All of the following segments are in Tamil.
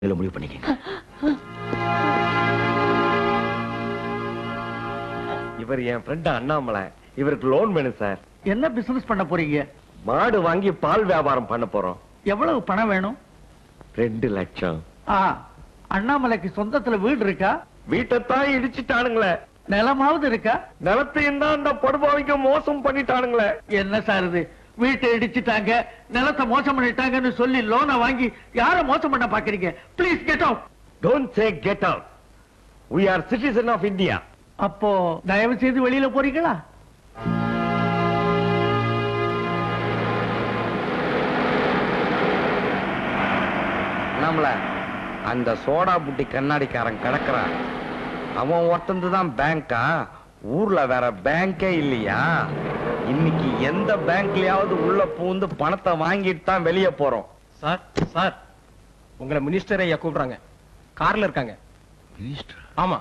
இதுல முடிவு பண்ணிக்கங்க இவர் என் ஃப்ரெண்ட் அண்ணாமலை இவருக்கு லோன் வேணும் சார் என்ன பிசினஸ் பண்ண போறீங்க மாடு வாங்கி பால் வியாபாரம் பண்ண போறோம் எவ்வளவு பணம் வேணும் ரெண்டு லட்சம் ஆ அண்ணாமலைக்கு சொந்தத்துல வீடு இருக்கா வீட்டைத்தான் இடிச்சிட்டானுங்களே நிலமாவது இருக்கா நிலத்தையும் தான் அந்த படுபாவிக்க மோசம் பண்ணிட்டானுங்களே என்ன சார் இது வீட்டை இடிச்சிட்டாங்க நிலத்தை மோசம் பண்ணிட்டாங்கன்னு சொல்லி லோனை வாங்கி யார மோசம் பண்ண பாக்குறீங்க please get out don't say get out we are citizen of India அப்போ தயவு செய்து வெளியில போறீங்களா நம்மள அந்த சோடா புட்டி கண்ணாடிக்காரன் கிடக்குறான் அவன் ஒருத்தந்து தான் பேங்கா ஊர்ல வேற பேங்கே இல்லையா இன்னைக்கு எந்த பேங்க்லயாவது உள்ள பூந்து பணத்தை வாங்கிட்டு தான் வெளியே போறோம் சார் சார் உங்களை மினிஸ்டர் ஐயா கூப்பிடுறாங்க கார்ல இருக்காங்க மினிஸ்டர் ஆமா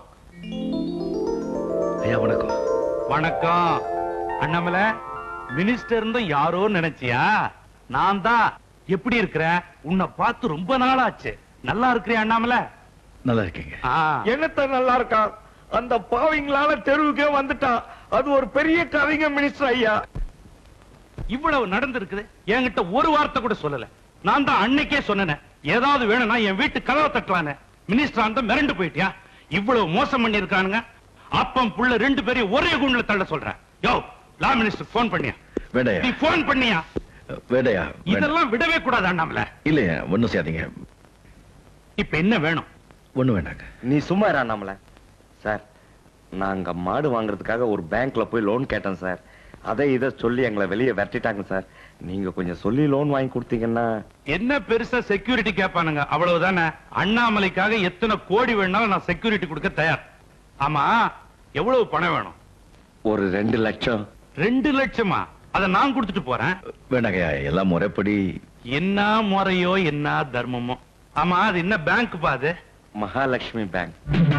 ஐயா வணக்கம் வணக்கம் அண்ணாமலை மினிஸ்டர் இருந்தும் யாரோ நினைச்சியா நான் தான் எப்படி இருக்கிற உன்னை பார்த்து ரொம்ப நாள் ஆச்சு நல்லா இருக்கிறியா அண்ணாமலை நல்லா இருக்கீங்க ஆ, என்னத்த நல்லா இருக்கான் அந்த பாவிங்களால தெருவுக்கே வந்துட்டான் அது ஒரு பெரிய கவிங்க மினிஸ்டர் ஐயா இவ்வளவு நடந்திருக்குது என்கிட்ட ஒரு வார்த்தை கூட சொல்லல நான் தான் அன்னைக்கே சொன்னேன் ஏதாவது வேணும்னா என் வீட்டு கதவை தட்டலான்னு மினிஸ்டர் அந்த மிரண்டு போயிட்டியா இவ்வளவு மோசம் பண்ணி இருக்கானுங்க அப்பம் புள்ள ரெண்டு பேரையும் ஒரே குண்ல தள்ள சொல்றேன் யோ லா மினிஸ்டர் போன் பண்ணியா வேண்டாயா நீ போன் பண்ணியா வேண்டாயா வேண்டாம். இதெல்லாம் விடவே கூடாது அண்ணாமலை இல்லையா ஒண்ணும் செய்யாதீங்க இப்ப என்ன வேணும் ஒண்ணும் வேண்டாங்க நீ சும்மா இரு அண்ணாமலை சார் நாங்க மாடு வாங்குறதுக்காக ஒரு பேங்க்ல போய் லோன் கேட்டேன் சார் அதை இதை சொல்லி எங்களை வெளியே விரட்டிட்டாங்க சார் நீங்க கொஞ்சம் சொல்லி லோன் வாங்கி கொடுத்தீங்கன்னா என்ன பெருசா செக்யூரிட்டி கேட்பானுங்க அவ்வளவுதானே அண்ணாமலைக்காக எத்தனை கோடி வேணாலும் நான் செக்யூரிட்டி கொடுக்க தயார் ஆமா எவ்வளவு பணம் வேணும் ஒரு ரெண்டு லட்சம் ரெண்டு லட்சமா அதை நான் கொடுத்துட்டு போறேன் வேண்டாங்கய்யா எல்லாம் முறைப்படி என்ன முறையோ என்ன தர்மமோ ஆமா அது என்ன பேங்க் பாது மகாலட்சுமி பேங்க்